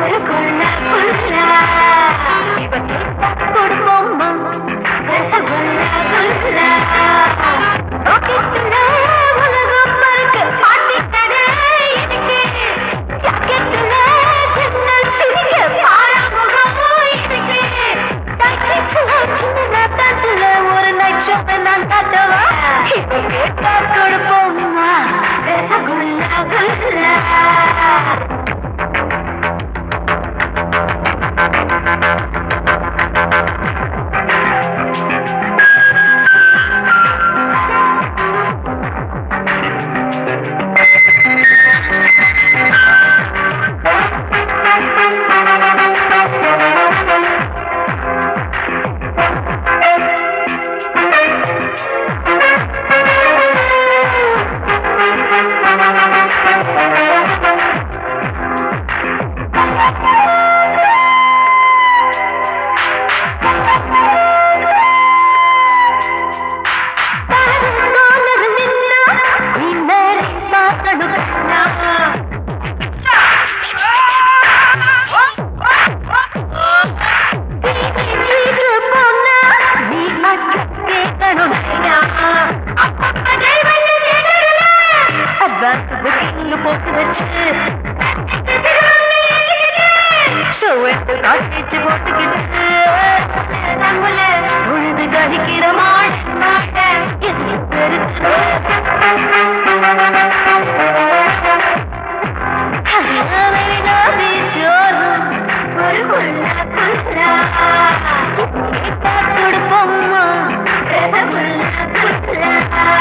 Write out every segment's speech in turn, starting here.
ஒரு கொல்ல கொல்ல இவ கேட்டா கொடுப்போம்மா ரசகுல்லா குல்லா ராக்கெட்டுல உலகம் மறுக்க பாட்டி கடை இருக்கு ஜாக்கெட்டுல ஜன்னல் சிரிக்க பாராமுகமும் இருக்கு டாக்ஸில சின்ன டான்ஸ்ல ஒரு நைட் ஷோ நான் காட்டவா இப்ப கேட்டா கொடுப்போம்மா ரசகுல்லா குல்லா போட்டு வச்சு ஷோட்டு காட்டிச்சு போட்டுக்கிட்டு நம்மள உழுது கழிக்கிற மாட்ட என்னை பெருக்கு ஒரு குல்லா குல்லா கேட்டா கொடுப்போம்மா ரசகுல்லா குல்லா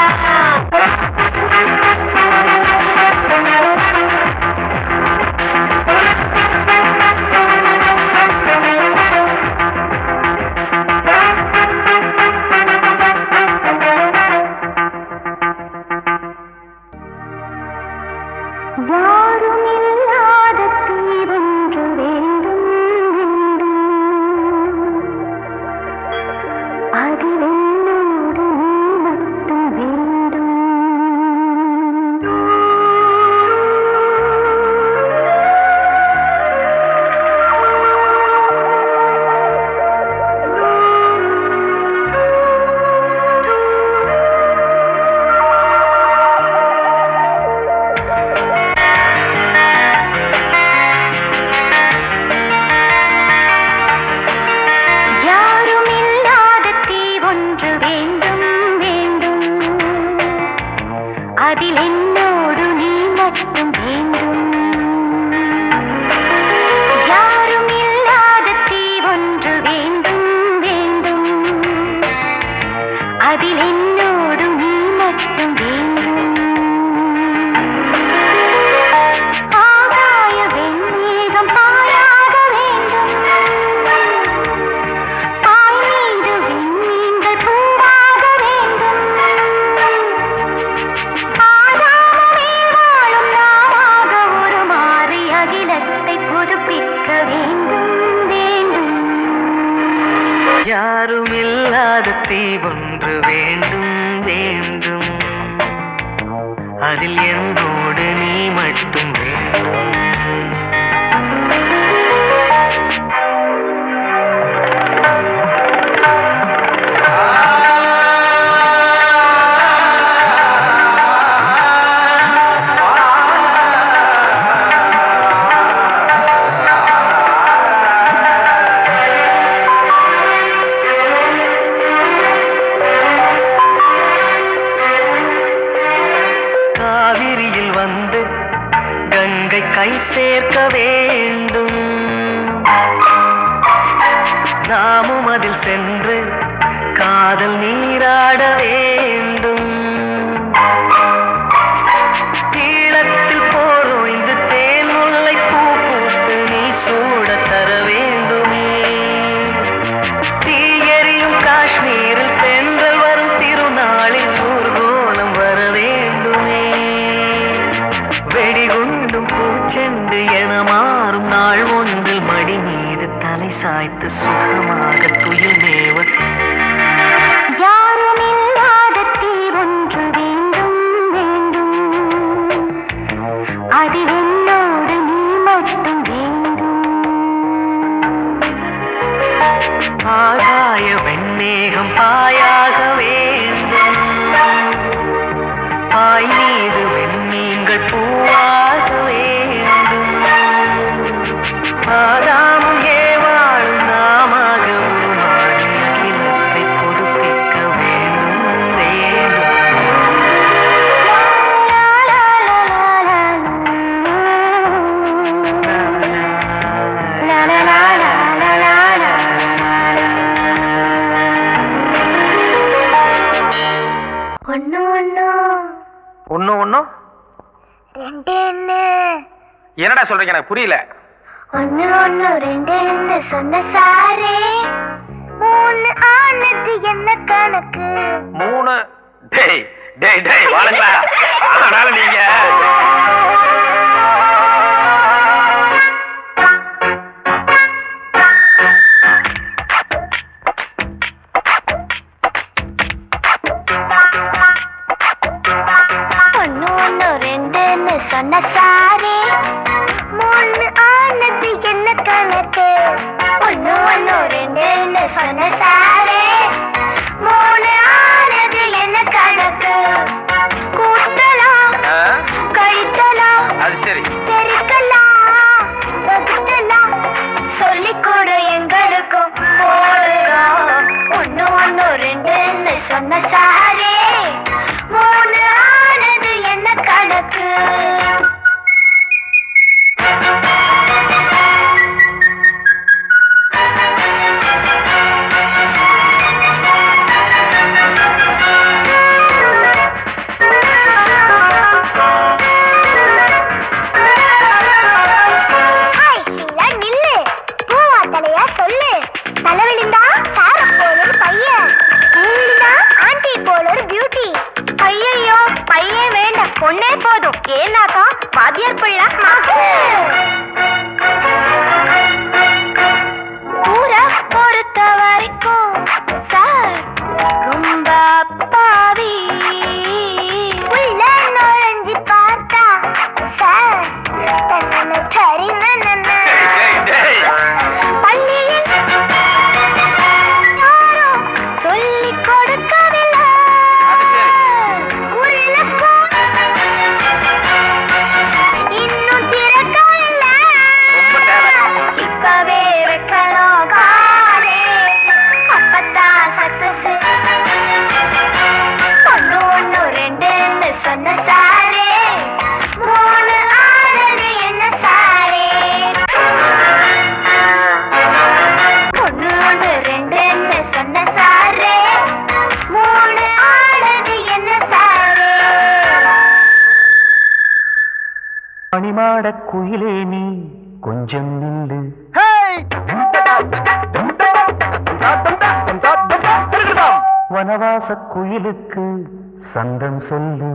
யாரும் இல்லாத தீவொன்று வேண்டும் அதில் என்னோடு நீ மட்டும் வேண்டும் யாரும் இல்லாத தீ ஒன்று வேண்டும் வேண்டும் அதில் என்னோடு நீ மட்டும் வேண்டும் யாரும் இல்லாத தீ ஒன்று வேண்டும் வேண்டும் அதில் என்னோடு நீ மட்டும் வேண்டும் ஆகாய வெண்மேகம் பாராக வேண்டும் பாய் மீது விண்மீன்கள் பூவாக வேண்டும் ஆதாரமே வாழும் நாமாக உருமாறி அகிலத்தை புதுப்பிக்க வேண்டும் வேண்டும் யாரும் இல்லாத தீ ஒன்று வேண்டும் வேண்டும் அதில் என்னோடு நீ மட்டும் வேண்டும் காவிரியில் வந்து கங்கை கை சேர்க்க வேண்டும் நாமும் அதில் சென்று காதல் நீராட வேண்டும் ஈழத்தில் போர் ஓய்ந்து தேன் முல்லை பூ பூத்து நீ சூட தர வேண்டுமே தீயெறியும் காஷ்மீரில் தென்றல் வரும் திருநாளில் ஊர்கோலம் வர வேண்டுமே வெடிகுண்டும் பூச்செண்டு என மாறும் நாள் ஒன்றில் மடி மீது தலை சாய்த்து சுகமாக துயில் மேவ யாரும் இல்லாத தீ ஒன்று வேண்டும் வேண்டும் அதில் என்னோடு நீ மட்டும் வேண்டும் ஆயாக வேண்டும் பாய் மீது வெண்ணீங்கள் பூவாக வேண்டும் ஆதாமும் ஏவாளும் நாமாக உருமாறி அகிலத்தை புதுப்பிக்க வேண்டும் வேண்டும் ஒண்ணு ஒண்ணு ஒன்னும் ஒன்னும் ரெண்டு என்ன என்னடா சொல்றீங்க எனக்கு புரியல ஒண்ணு ஒண்ணு ரெண்டு என்ன சொன்ன சாரே மூணு ஆனது என்ன கணக்கு மூணு டேய் டேய் டேய் வாழுங்களா ஆனாலும் நீங்க ஒண்ணு ஒண்ணு ரெண்டுன்னு சொன்ன சாரே மூணு ஆனது என்ன கணக்கு ஒண்ணு ஒண்ணு ரெண்டுன்னு சொன்ன சாரே மூணு ஆனது என்ன கணக்கு கூட்டலாம் ஆ, கழித்தலாம் அது சரி பெருக்கலாம் வகுத்தலாம் சொல்லிக் கொடு எங்களுக்கும் போடுறோம் ஒண்ணு ஒண்ணு ரெண்டுன்னு சொன்ன சாரே மூணு ஆனது என்ன கணக்கு ஹாய் ஷீலா நில்லு பூவா தலையா சொல்லு தலை விழுந்தா சார போல ஒரு பையன் கீழ் விழுந்தா ஆண்டி போல ஒரு பியூட்டி ஐயையோ பையன் வேண்டாம் பொண்ணே போதும் ஏன்னாக்கா வாத்தியார் பிள்ளை மாக்கு ஊரை பொறுத்த வரைக்கும் சார் ரொம்ப அப்பாவி உள்ள நுழைஞ்சு பார்த்தா சார் தன்னை தரின டேய் டேய் பள்ளியில் யாரும் சொல்லிக் கொடுக்கவில்லை அது சரி. ஊரில் ஸ்கூல் இன்னும் திறக்கவில்லை ரொம்ப தேவை. இப்பவே வைக்கணும் காலேஜ் அப்பத்தான் சக்சஸ் ஒண்ணு ஒண்ணு ரெண்டுன்னு சொன்ன சாரே மூணு ஆனது என்ன சாரே ஒண்ணு ஒண்ணு ரெண்டுன்னு சொன்ன சாரே மூணு ஆனது என்ன சாரே மணிமாட குயிலே நீ கொஞ்சம் நில்லு வனவாச குயிலுக்கு சந்தம் சொல்லு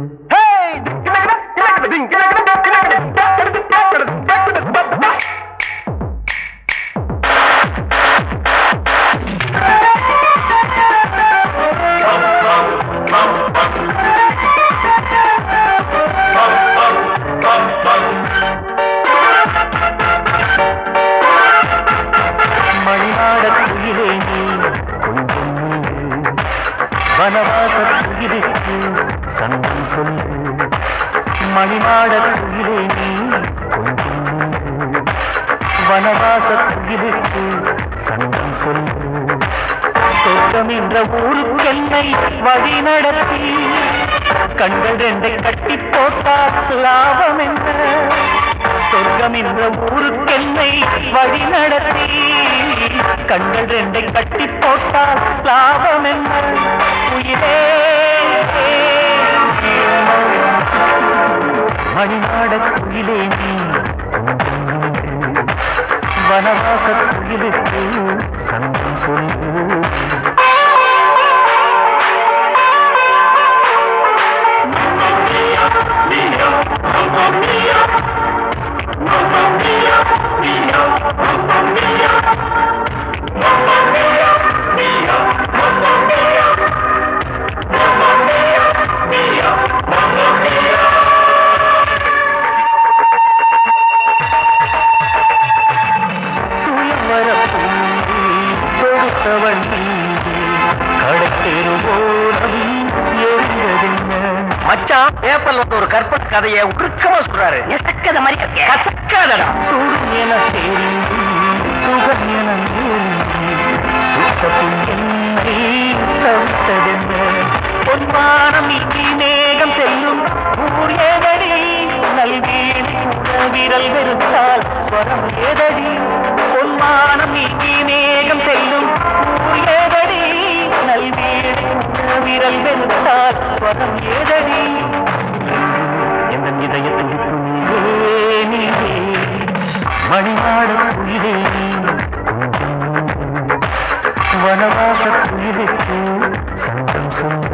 மணிமாட குயிலே நீ கொஞ்சம் நில்லு வனவாச குயிலுக்கு சந்தம் சொல்லு மணிமாட குயிலே நீ கொஞ்சம் நில்லு வனவாச குயிலுக்கு சந்தம் சொல்லு சொர்க்கம் என்ற ஊருக்கென்னை வழி நடத்தி கண்கள் ரெண்டை கட்டி போட்டால் லாபம் என்ன சொர்க்கம் என்ற ஊருக்கென்னை வழி நடத்தி கண்கள் ரெண்டை கட்டி போட்டால் லாபம் என்ன உயிரே மணிநாட குயிலே நீ கொஞ்சம் நின்று வனவாச குயிலுக்கு சந்தம் சொல்லு சுயவர பூங்கி கொடுத்தவன் நீ கதையை உருக்கமா சொல்றாரு நெசக்கத மாதிரி இருக்கே கசக்காதடா சூடு என தெரிந்தும் சுகம் என நேர்ந்தும் சுத்தத்தின் என்னை சவித்ததென்ன பொன்வானம் இனி மேகம் செல்லும் ஊர் ஏதடி நல்வீடு கூட விரல் வெறுத்தால் ஸ்வரம் ஏதடி பொன்வானம் இனி மேகம் செல்லும் ஊர் ஏதடி நல்வீடு கூட விரல் வெறுத்தால் ஸ்வரம் ஏதடி எந்த இதயத்தில் நீயே நீயே மணிமாட குயிலே வனவாச குயிலுக்கு சந்தம் சொல்லு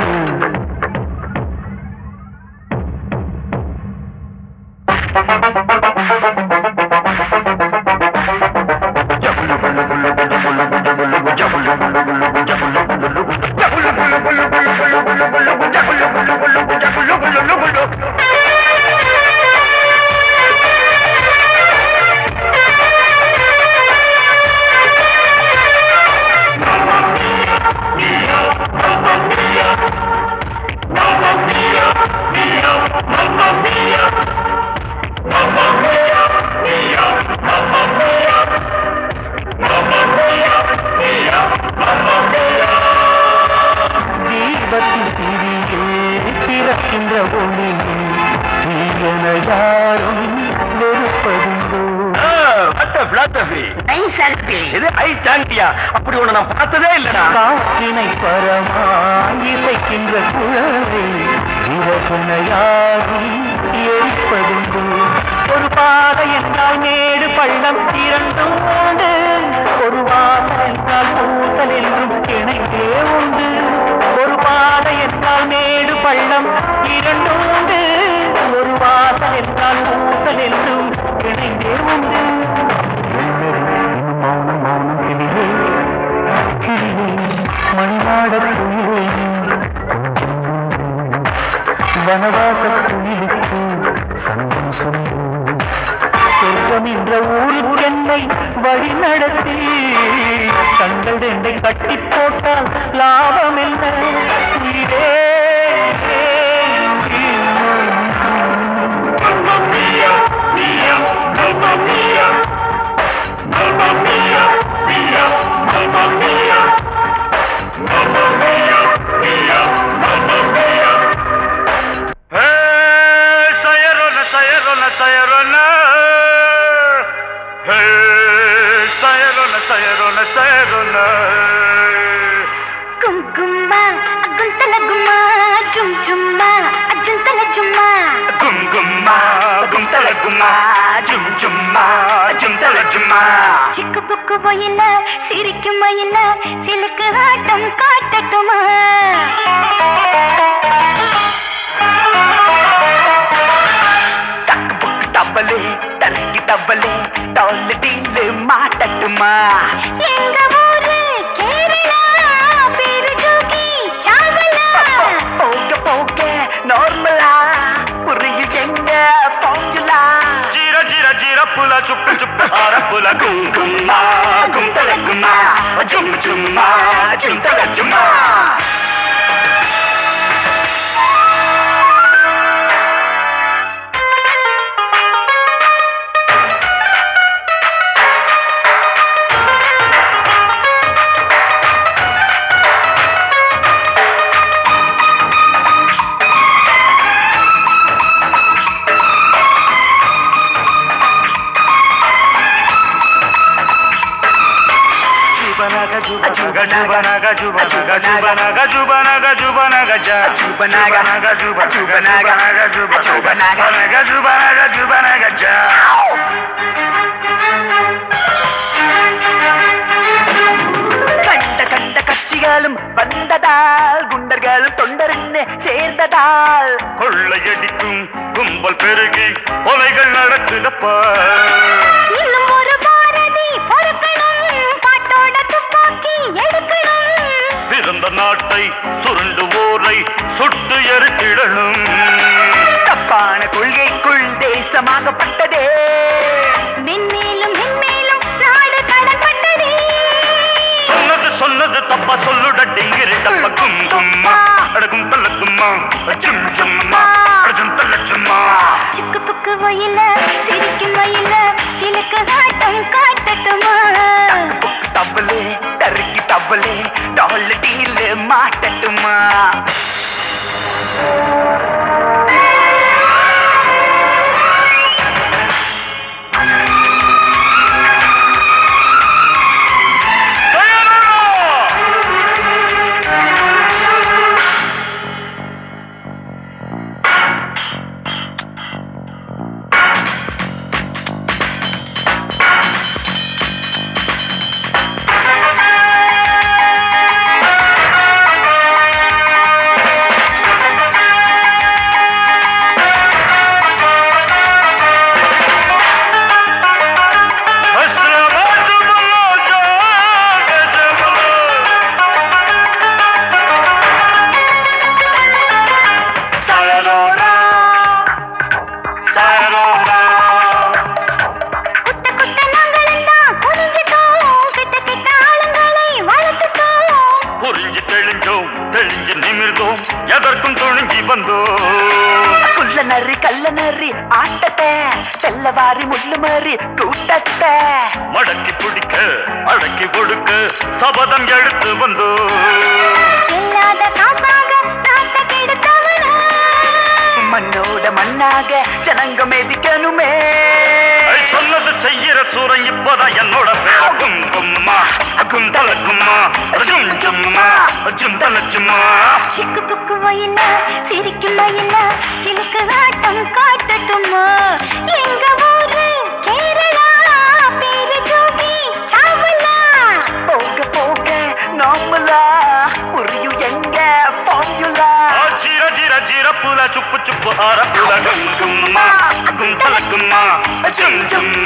தீபத்தின் திரியில் பிறக்கின்ற ஒளியில் தீயன யாரும் வெறுப்பதுண்டோ நைஸ் இது ஐஸ் டாங்கியா அப்படி ஒண்ணு நான் பார்த்ததே இல்லடா காற்றினை ஸ்வரமாய் இசைக்கின்ற குழலை விரகுன யாரும் எரிப்பதுண்டு ஒரு பாதை என்றால் மேடு பள்ளம் இரண்டும் உண்டு ஒரு வாசல் என்றால் பூசல் என்றும் இணைந்தே உண்டு ஒரு பாதை என்றால் மேடு பள்ளம் இரண்டும் உண்டு ஒரு வாசல் என்றால் பூசல் என்றும் இணைந்தே உண்டு இன்னும் மௌனம் மௌனம் கிளியே கிளியே மணிமாட குயிலே வனவாச குயிலுக்கு சங்கம் சொல்லு சொர்க்கம் என்ற ஊருக்கு என்னை வழி நடத்தி கண்கள் ரெண்டை கட்டி போட்டால் லாபம் என்ன உயிரே Sayarona, sayarona, sayarona. Sayarona, sayarona, sayarona. కుంకుమ గుంతల గుమ్మ జుమ్ జుమ్మ అజంతల జుమ్మ గుమ్గుమ్మ గుంతల గుమ్మ జుమ్ జుమ్మ జుంతల జుమ్మ சிக்கு புக்கு போயில சிரிக்கும் மயில சிலுக்கு ஆட்டம் காட்டட்டுமா டக்கு புக்கு டப்பலே தனக்கு டப்பலே டாலு டீலு மாட்டட்டுமா எங்க ஊரு கேரளா பேரு ஜோகி சாவலா போக போக நார்மலா புரியும் எங்க ஃபார்முலா ஜீர ஜீர ஜீர புல சுப்பு சுப்பு ஆர புல குங்கும்ம குந்தல கும்ம ஜும் ஜும்மா ஜுந்தல ஜும்மா జుబనగ జుబనగ జుబనగ జుబనగ జుబనగ జుబనగ జ జుబనగ జుబ జుబనగ జుబ జుబనగ జుబనగ జుబనగ జ கண்ட கண்ட கட்சிகளும் வந்ததால் குண்டர்களும் தொண்டருன்னு சேர்ந்ததால் கொள்ளையடிக்கும் கும்பல் பெருகி கொலைகள் நடக்குதப்பா இன்னும் ஒரு பாரதி பொறுக்கணும் பாட்டோட துப்பாக்கி எடுக்கணும் பிறந்த நாட்டை சுருண்டு ஓரை சுட்டு எரித்திடணும் தப்பான கொள்கைக்குள் தேசமாகப்பட்டதே மென்மேலும் மென்மேலும் நாடு கடன்பட்டதே சொன்னது சொன்னது தப்பா சொல்லுட டிங்கிரி டப்ப கும் கும்மா அடகும் தள்ள கும்மா ஜும் ஜும்மா அடஜும் தள்ள சும்மா தெல்லவாரி முள்ளு மாதிரி கூட்டத்தை மடக்கி பிடிக்க அடக்கி கொடுக்க சபதம் எடுத்து வந்தோ இல்லாத காசாக நாட்ட கெடுத்தவன மண்ணோட மண்ணாக ஜனங்க மிதிக்கணுமே ஐ, சொன்னது செய்யற சூரன் இப்பதான் என்னோட பேர் கும் கும்மா கும் தலக்கும்மா ஜும் ஜும்மா ஜும் தலச்சும்மா சிக்கு புக்கு வயல சிரிக்கும் வயல சிலுக்கு ஆட்டம் காட்டட்டுமா எங்க ஊரு கேரளா பேரு ஜோகி சாவலா போக போக நார்மலா புரியும் எங்க ஃபார்முலா ஆ, ஜீர ஜீர ஜீர புல சுப்பு சுப்பு ஆர புல கும் கும்மா கும் தலக்கும்மா ஜும் ஜும்மா